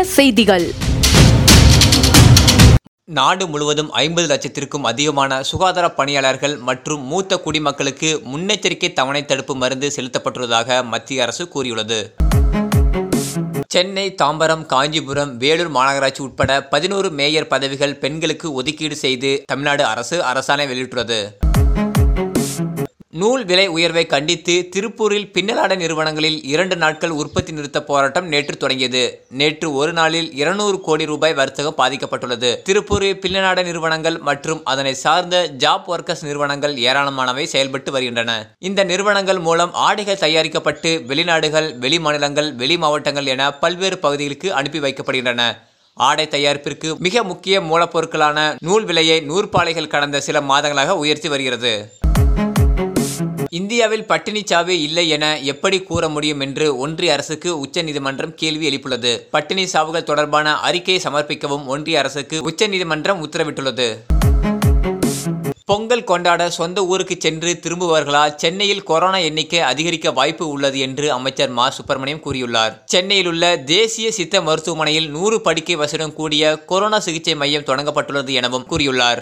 செய்திகள் நாடு முழுவதும் ஐம்பது லட்சத்திற்கும் அதிகமான சுகாதார பணியாளர்கள் மற்றும் மூத்த குடிமக்களுக்கு முன்னெச்சரிக்கை தவணை தடுப்பு மருந்து செலுத்தப்பட்டுள்ளதாக மத்திய அரசு கூறியுள்ளது சென்னை தாம்பரம் காஞ்சிபுரம் வேலூர் மாநகராட்சி உட்பட பதினோரு மேயர் பதவிகள் பெண்களுக்கு ஒதுக்கீடு செய்து தமிழ்நாடு அரசு அரசாணை வெளியிட்டுள்ளது நூல் விலை உயர்வை கண்டித்து திருப்பூரில் பின்னலாடை நிறுவனங்களில் இரண்டு நாட்கள் உற்பத்தி நிறுத்த போராட்டம் நேற்று தொடங்கியது நேற்று ஒரு நாளில் இருநூறு கோடி ரூபாய் வர்த்தகம் பாதிக்கப்பட்டுள்ளது திருப்பூரில் பின்னலாடை நிறுவனங்கள் மற்றும் அதனை சார்ந்த ஜாப் ஒர்க்கர்ஸ் நிறுவனங்கள் ஏராளமானவை செயல்பட்டு வருகின்றன இந்த நிறுவனங்கள் மூலம் ஆடைகள் தயாரிக்கப்பட்டு வெளிநாடுகள் வெளி மாநிலங்கள் வெளி மாவட்டங்கள் என பல்வேறு பகுதிகளுக்கு அனுப்பி வைக்கப்படுகின்றன ஆடை தயாரிப்பிற்கு மிக முக்கிய மூலப்பொருட்களான நூல் விலையை நூற்பாலைகள் கடந்த சில மாதங்களாக உயர்த்தி வருகிறது இந்தியாவில் பட்டினிச்சாவே இல்லை என எப்படி கூற முடியும் என்று ஒன்றிய அரசுக்கு உச்சநீதிமன்றம் கேள்வி எழுப்பியுள்ளது பட்டினி சாவுகள் தொடர்பான அறிக்கையை சமர்ப்பிக்கவும் ஒன்றிய அரசுக்கு உச்சநீதிமன்றம் உத்தரவிட்டுள்ளது பொங்கல் கொண்டாட சொந்த ஊருக்கு சென்று திரும்புபவர்களால் சென்னையில் கொரோனா எண்ணிக்கை அதிகரிக்க வாய்ப்பு உள்ளது என்று அமைச்சர் மா சுப்பிரமணியம் கூறியுள்ளார் சென்னையில் உள்ள தேசிய சித்த மருத்துவமனையில் நூறு படுக்கை வசதியுடன் கூடிய கொரோனா சிகிச்சை மையம் தொடங்கப்பட்டுள்ளது எனவும் கூறியுள்ளார்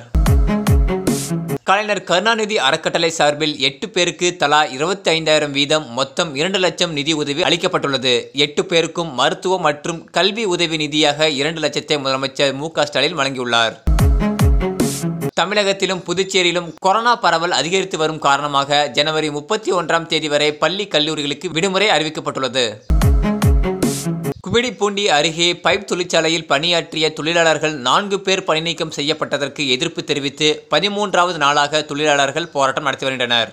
கலைஞர் கருணாநிதி அறக்கட்டளை சார்பில் எட்டு பேருக்கு தலா இருபத்தி ஐந்தாயிரம் வீதம் மொத்தம் இரண்டு லட்சம் நிதி உதவி அளிக்கப்பட்டுள்ளது எட்டு பேருக்கும் மருத்துவ மற்றும் கல்வி உதவி நிதியாக இரண்டு லட்சத்தை முதலமைச்சர் மு க ஸ்டாலின் வழங்கியுள்ளார் தமிழகத்திலும் புதுச்சேரியிலும் கொரோனா பரவல் அதிகரித்து வரும் காரணமாக ஜனவரி முப்பத்தி ஒன்றாம் தேதி வரை பள்ளி கல்லூரிகளுக்கு விடுமுறை அறிவிக்கப்பட்டுள்ளது குமிடிப்பூண்டி அருகே பைப் தொழிற்சாலையில் பணியாற்றிய தொழிலாளர்கள் நான்கு பேர் பணிநீக்கம் செய்யப்பட்டதற்கு எதிர்ப்பு தெரிவித்து பதிமூன்றாவது நாளாக தொழிலாளர்கள் போராட்டம் நடத்தி வருகின்றனர்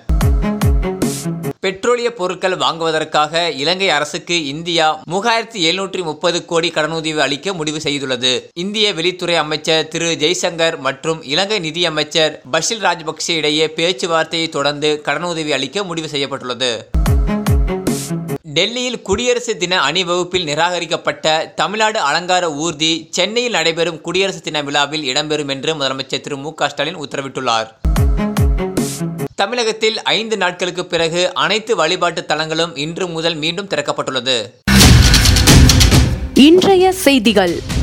பெட்ரோலிய பொருட்கள் வாங்குவதற்காக இலங்கை அரசுக்கு இந்தியா மூவாயிரத்தி எழுநூற்றி முப்பது கோடி கடனுதவி அளிக்க முடிவு செய்துள்ளது இந்திய வெளித்துறை அமைச்சர் திரு ஜெய்சங்கர் மற்றும் இலங்கை நிதியமைச்சர் பஷில் ராஜபக்சே இடையே பேச்சுவார்த்தையை தொடர்ந்து கடனுதவி அளிக்க முடிவு செய்யப்பட்டுள்ளது டெல்லியில் குடியரசு தின அணிவகுப்பில் நிராகரிக்கப்பட்ட தமிழ்நாடு அலங்கார ஊர்தி சென்னையில் நடைபெறும் குடியரசு தின விழாவில் இடம்பெறும் என்று முதலமைச்சர் திரு மு க ஸ்டாலின் உத்தரவிட்டுள்ளார் தமிழகத்தில் ஐந்து நாட்களுக்கு பிறகு அனைத்து வழிபாட்டு தலங்களும் இன்று முதல் மீண்டும் திறக்கப்பட்டுள்ளது இன்றைய செய்திகள்